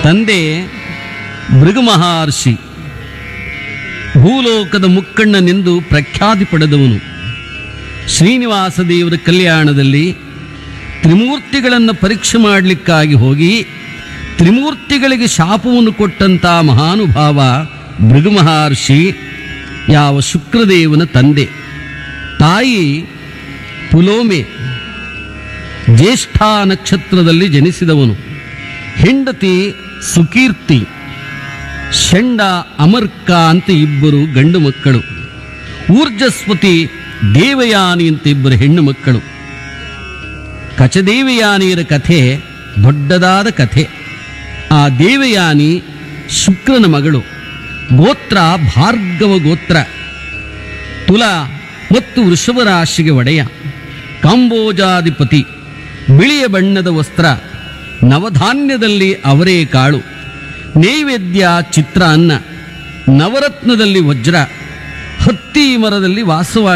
ತಂದೆ ಭೃಗು ಮಹರ್ಷಿ ಭೂಲೋಕದ ಮುಕ್ಕಣ್ಣನೆಂದು ಪ್ರಖ್ಯಾತಿ ಪಡೆದವನು ಶ್ರೀನಿವಾಸ ದೇವರ ಕಲ್ಯಾಣದಲ್ಲಿ ತ್ರಿಮೂರ್ತಿಗಳನ್ನು ಪರೀಕ್ಷೆ ಮಾಡಲಿಕ್ಕಾಗಿ ಹೋಗಿ ತ್ರಿಮೂರ್ತಿಗಳಿಗೆ ಶಾಪವನ್ನು ಕೊಟ್ಟಂಥ ಮಹಾನುಭಾವ ಭೃಗು ಮಹರ್ಷಿ ಯಾವ ಶುಕ್ರದೇವನ ತಂದೆ ತಾಯಿ ಪುಲೋಮೆ ಜ್ಯೇಷ್ಠ ನಕ್ಷತ್ರದಲ್ಲಿ ಜನಿಸಿದವನು ಹೆಂಡತಿ ಸುಕೀರ್ತಿ ಷಂಡ ಅಮರ್ಕ ಅಂತ ಇಬ್ಬರು ಗಂಡು ಮಕ್ಕಳು ಊರ್ಜಸ್ವತಿ ದೇವಯಾನಿ ಅಂತ ಇಬ್ಬರು ಹೆಣ್ಣು ಮಕ್ಕಳು ಕಚದೇವಯಾನಿಯರ ಕಥೆ ದೊಡ್ಡದಾದ ಕಥೆ ಆ ದೇವಯಾನಿ ಶುಕ್ರನ ಮಗಳು ಗೋತ್ರ ಭಾರ್ಗವ ಗೋತ್ರ ತುಲ ಮತ್ತು ವೃಷಭ ರಾಶಿಗೆ ಒಡೆಯ ಕಾಂಬೋಜಾಧಿಪತಿ ಬಿಳಿಯ ಬಣ್ಣದ ವಸ್ತ್ರ ನವಧಾನ್ಯದಲ್ಲಿ ಅವರೇ ಕಾಳು ನೈವೇದ್ಯ ಚಿತ್ರಾನ್ನ ನವರತ್ನದಲ್ಲಿ ವಜ್ರ ಹತ್ತಿ ಮರದಲ್ಲಿ ವಾಸವಾಗಿ